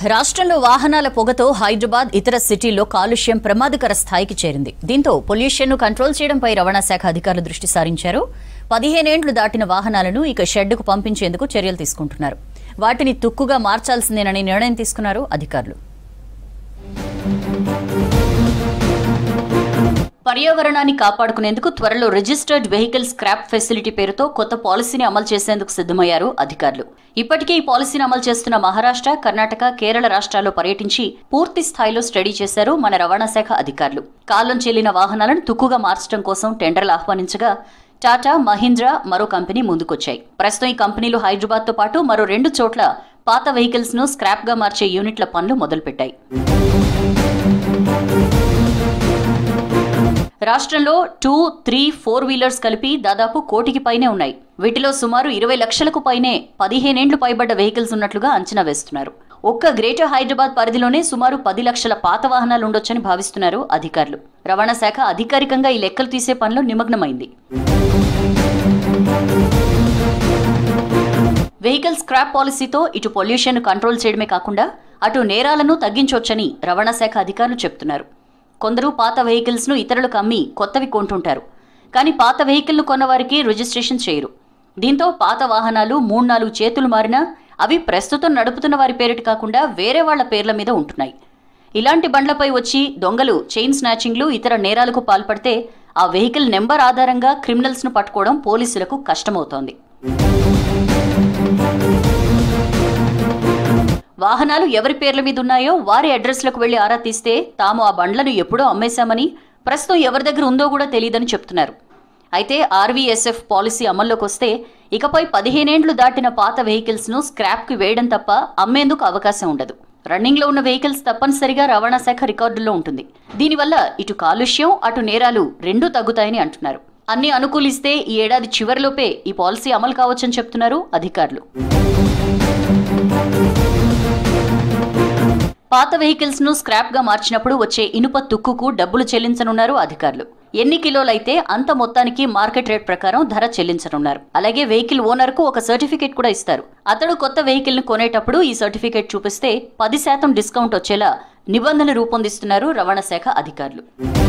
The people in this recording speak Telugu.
రాష్ట్రంలో వాహనాల పొగతో హైదరాబాద్ ఇతర సిటీల్లో కాలుష్యం ప్రమాదకర స్థాయికి చేరింది దీంతో పొల్యూషన్ను కంట్రోల్ చేయడంపై రవాణా శాఖ అధికారులు దృష్టి సారించారు పదిహేనేండ్లు దాటిన వాహనాలను ఇక షెడ్డుకు పంపించేందుకు చర్యలు తీసుకుంటున్నారు వాటిని తుక్కుగా మార్చాల్సిందేనని నిర్ణయం తీసుకున్నారు అధికారులు పర్యావరణాన్ని కాపాడుకునేందుకు త్వరలో రిజిస్టర్డ్ వెహికల్ స్క్రాప్ ఫెసిలిటీ పేరుతో కొత్త పాలసీని అమలు చేసేందుకు సిద్ధమయ్యారు అధికారులు ఇప్పటికే ఈ పాలసీని అమలు చేస్తున్న మహారాష్ట్ర కర్ణాటక కేరళ రాష్ట్రాల్లో పర్యటించి పూర్తి స్థాయిలో స్టడీ చేశారు మన రవాణా శాఖ అధికారులు కాలం చెల్లిన వాహనాలను తుక్కుగా మార్చడం కోసం టెండర్లు ఆహ్వానించగా టాటా మహీంద్రా మరో కంపెనీ ముందుకొచ్చాయి ప్రస్తుతం ఈ కంపెనీలు హైదరాబాద్ తో పాటు మరో రెండు చోట్ల పాత వెహికల్స్ ను స్క్రాప్ గా మార్చే యూనిట్ల పనులు మొదలుపెట్టాయి రాష్ట్రంలో టూ త్రీ ఫోర్ వీలర్స్ కలిపి దాదాపు కోటికి పైనే ఉన్నాయి వీటిలో సుమారు ఇరవై లక్షలకు పైనే పదిహేనేండ్లు పైబడ్డ వెహికల్స్ ఉన్నట్లుగా అంచనా వేస్తున్నారు ఒక్క గ్రేటర్ హైదరాబాద్ పరిధిలోనే సుమారు పది లక్షల పాత వాహనాలు ఉండొచ్చని భావిస్తున్నారు అధికారులు రవాణా శాఖ అధికారికంగా ఈ లెక్కలు తీసే పనిలో నిమగ్నమైంది వెహికల్ స్క్రాప్ పాలసీతో ఇటు పొల్యూషన్ కంట్రోల్ చేయడమే కాకుండా అటు నేరాలను తగ్గించవచ్చని రవాణా శాఖ అధికారులు చెప్తున్నారు కొందరు పాత వెహికల్స్ ను ఇతరులకు అమ్మి కొత్తవి కొంటుంటారు కానీ పాత వెహికల్ను కొన్నవారికి రిజిస్ట్రేషన్ చేయరు దీంతో పాత వాహనాలు మూడు నాలుగు చేతులు మారినా అవి ప్రస్తుతం నడుపుతున్న వారి పేరిట కాకుండా వేరే వాళ్ల పేర్ల మీద ఉంటున్నాయి ఇలాంటి బండ్లపై వచ్చి దొంగలు చైన్ స్నాచింగ్లు ఇతర నేరాలకు పాల్పడితే ఆ వెహికల్ నెంబర్ ఆధారంగా క్రిమినల్స్ ను పట్టుకోవడం పోలీసులకు కష్టమవుతోంది వాహనాలు ఎవరి పేర్ల మీద ఉన్నాయో వారి అడ్రస్లకు వెళ్లి ఆరా తీస్తే తాము ఆ బండ్లను ఎప్పుడో అమ్మేశామని ప్రస్తుతం ఎవరి దగ్గర ఉందో కూడా తెలియదని చెప్తున్నారు అయితే ఆర్వీఎస్ఎఫ్ పాలసీ అమల్లోకి వస్తే ఇకపై పదిహేనేండ్లు దాటిన పాత వెహికల్స్ ను స్క్రాప్ కి వేయడం తప్ప అమ్మేందుకు అవకాశం ఉండదు రన్నింగ్ లో ఉన్న వెహికల్స్ తప్పనిసరిగా రవాణా శాఖ రికార్డుల్లో ఉంటుంది దీనివల్ల ఇటు కాలుష్యం అటు నేరాలు రెండూ తగ్గుతాయని అంటున్నారు అన్ని అనుకూలిస్తే ఈ ఏడాది చివరిలోపే ఈ పాలసీ అమలు కావచ్చని చెప్తున్నారు అధికారులు పాత వెహికల్స్ ను స్క్రాప్ గా మార్చినప్పుడు వచ్చే ఇనుప తుక్కుకు డబ్బులు చెల్లించనున్నారు అధికారులు ఎన్ని కిలోలైతే అంత మొత్తానికి మార్కెట్ రేట్ ప్రకారం ధర చెల్లించనున్నారు అలాగే వెహికల్ ఓనర్ కు ఒక సర్టిఫికేట్ కూడా ఇస్తారు అతడు కొత్త వెహికల్ ను కొనేటప్పుడు ఈ సర్టిఫికేట్ చూపిస్తే పది శాతం డిస్కౌంట్ వచ్చేలా నిబంధన రూపొందిస్తున్నారు రవాణా శాఖ అధికారులు